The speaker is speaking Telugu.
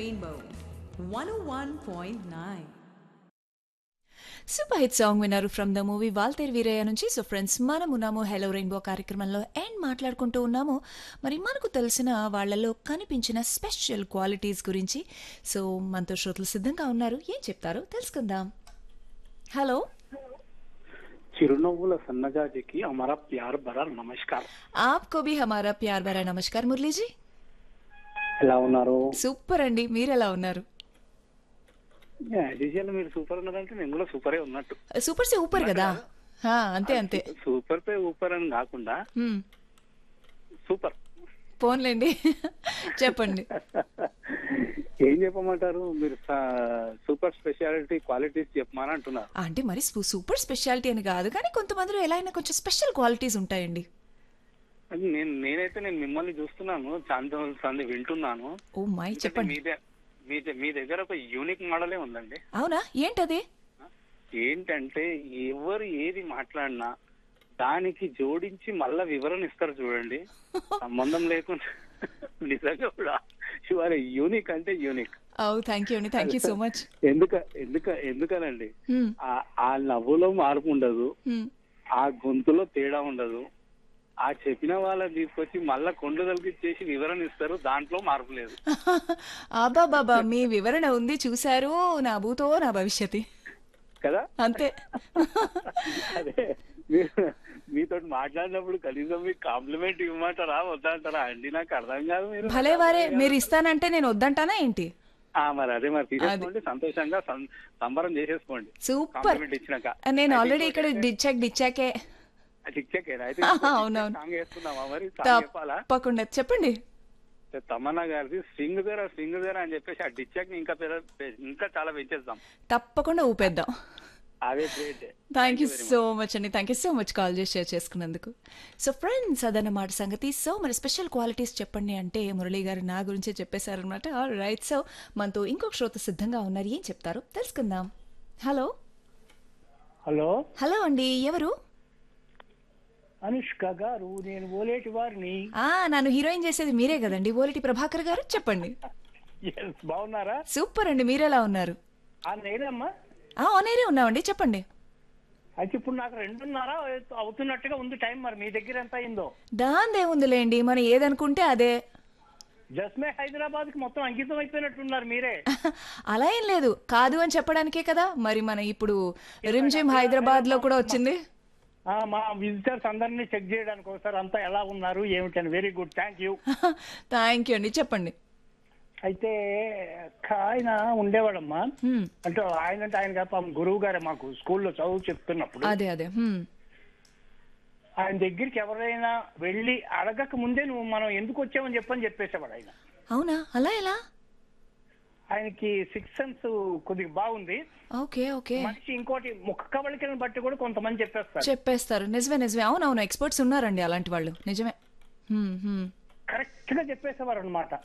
Rainbow 101.9. సూపర్ హిట్ సాంగ్ విన్నారు from the movie Waltair Veerayya నుంచి సో ఫ్రెండ్స్ మనం ఉన్నాము హెలో రెయిన్బో కార్యక్రమంలో అండ్ మాట్లాడుకుంటూ ఉన్నాము మరి మనకు తెలిసిన వాళ్ళలో కనిపించిన స్పెషల్ క్వాలిటీస్ గురించి సో మనతో శ్రోతలు సిద్ధంగా ఉన్నారు ఏం చెప్తారో తెలుసుకుందాం హలో చిరునవ్వుల సన్నజాజికి అమర ప్యార్ భరా నమస్కారం ఆప్కో భీ హమారా ప్యార్ బరా నమస్కార్ మురళీజీ ఎలా ఉన్నారు సూపర్ అండి మీరు ఎలా ఉన్నారు యాజ్ యూజువల్ మీరు సూపర్ ఉన్నారంటే నేను కూడా సూపరే ఉన్నట్టు సూపర్ సే ఊపర్ కదా హా, అంతే అంతే సూపర్ పే ఊపర్ అని కాకుండా హ్మ్, సూపర్ పోన్లేండి చెప్పండి ఏం చెప్పమంటారు మీరు సూపర్ స్పెషాలిటీ క్వాలిటీస్ చెప్పమని అంటున్నారు అంటే మరి సు- సూపర్ స్పెషాలిటీ అని కాదు కానీ కొంతమందిలో ఎలా అయినా కొంచెం స్పెషల్ క్వాలిటీస్ ఉంటాయండి అది నేను నేనైతే నేను మిమ్మల్ని చూస్తున్నాను చాంద సంది వింటున్నాను ఓ మై ఎందుకంటే చెప్పండి మీ ద- మీ ద- మీ దగ్గర ఒక యూనిక్ మోడలే ఉందండి అవునా ఏంటది ఏంటంటే ఎవరు ఏది మాట్లాడినా దానికి జోడించి మళ్ళా వివరణ ఇస్తారు చూడండి సంబంధం లేకుండా నిజంగా కూడా ఆర్ యూనిక్ అంటే యూనిక్ ఓ థ్యాంక్ యూ అండి థ్యాంక్ యూ సో మచ్ ఎందుక ఎందుక ఎందుకనండి ఆ- ఆ నవ్వులో మార్పు ఉండదు ఆ గొంతులో తేడా ఉండదు ఆ చెప్పిన వాళ్ళని తీసుకొచ్చి మళ్ళా కొండ తలికిచ్చేసి వివరణ ఇస్తారు దాంట్లో మార్పు లేదు ఆబా బాబా మీ వివరణ ఉంది చూశారు నా భూతో నా భవిష్యత్తు కదా అంతే అదే మీరు మీతో మాట్లాడినప్పుడు కనీసం మీకు కాంప్లిమెంట్ ఇవ్వమంటారా వద్దంటారా అండి నాకు అర్థం కాదు మీరు భలే వారే మీరు ఇస్తానంటే నేను వద్దంటానా ఏంటి ఆ, మరి అదే మరి తీసేసుకోండి సంతోషంగా సం- సంబరం చేసేసుకోండి సూపర్ కాంప్లిమెంట్ ఇచ్చినాక నేను ఆల్రెడీ ఇక్కడ డిచ్చాక్ డిచ్చాకే చిక్కేనా అయితే అవునవును. సాంగ్ వేసుకుందామా మరి సాంగ్ చెప్పాలా తప్పకుండా చెప్పండి తమన్నా గారిది సింగ్ దేరా సింగ్ దేరా అని చెప్పేసి ఆ డిచ్చాక్ ఇంకా పెద్ద- ఇంకా చాలా పెంచేద్దాం తప్పకుండా ఊపేద్దాం అవే great thank you so much అండి thank you so much call చేసి షేర్ చేసుకున్నందుకు సో ఫ్రెండ్స్ అదన్నమాట సంగతి సో మరి స్పెషల్ క్వాలిటీస్ చెప్పండి అంటే మురళీ గారు నా గురించే చెప్పేశారనమాట రైట్ సో మనతో ఇంకొక శ్రోత సిద్ధంగా ఉన్నారు ఏం చెప్తారో తెలుసుకుందాం హలో హలో హలో అండి ఎవరు అనుష్క గారు నేను ఓలేటి వారిని ఆ నన్ను హీరోయిన్ చేసేది మీరే కదండి ఓలిటి ప్రభాకర్ గారు చెప్పండి ఎస్ బాగున్నారా సూపర్ అండి మీరెలా ఉన్నారు ఆ నేనమ్మా ఆ ఆనేరే ఉన్నామండి చెప్పండి అయితే ఇప్పుడు నాకు రెండున్నర అవుతున్నట్టుగా ఉంది టైం మరి మీ దగ్గర ఎంత అయిందో దాందేముందిలేండి మనం ఏదనుకుంటే అదే జస్మే హైదరాబాద్ కి మొత్తం అంకితం అయిపోయినట్టున్నారు మీరే అలా ఏం లేదు కాదు అని చెప్పడానికే కదా మరి మన ఇప్పుడు రిమ్జిమ్ హైదరాబాద్ లో కూడా వచ్చింది ఆ, మా విజిటర్స్ అందరినీ చెక్ చేయడానికి ఒకసారి అంతా ఎలా ఉన్నారు ఏమిటని very good thank you thank you అండి చెప్పండి అయితే ఒక ఆయన ఉండేవాడమ్మా హ్మ్, అంటే ఆయన అంటే ఆయన కాదు, పాపం గురువు గారే మాకు స్కూల్లో చదువు చెప్తున్నప్పుడు అదే అదే హ్మ్. ఆయన దగ్గరికి ఎవరైనా వెళ్ళి అడగక ముందే నువ్వు మనం ఎందుకు వచ్చామని చెప్పని చెప్పేసేవాడు ఆయన అవునా అలా ఎలా ఆయనకి సిక్స్ సెన్స్ కొద్దిగా బాగుంది ఓకే ఓకే మనిషి ఇంకోటి ముఖ కవళికలను బట్టి కూడా కొంతమంది చెప్పేస్తారు చెప్పేస్తారు నిజమే నిజమే అవునవును ఎక్స్పర్ట్స్ ఉన్నారండి అలాంటి వాళ్ళు నిజమే హ్మ్, హ్మ్. కరెక్ట్ గా చెప్పేసేవారు అనమాట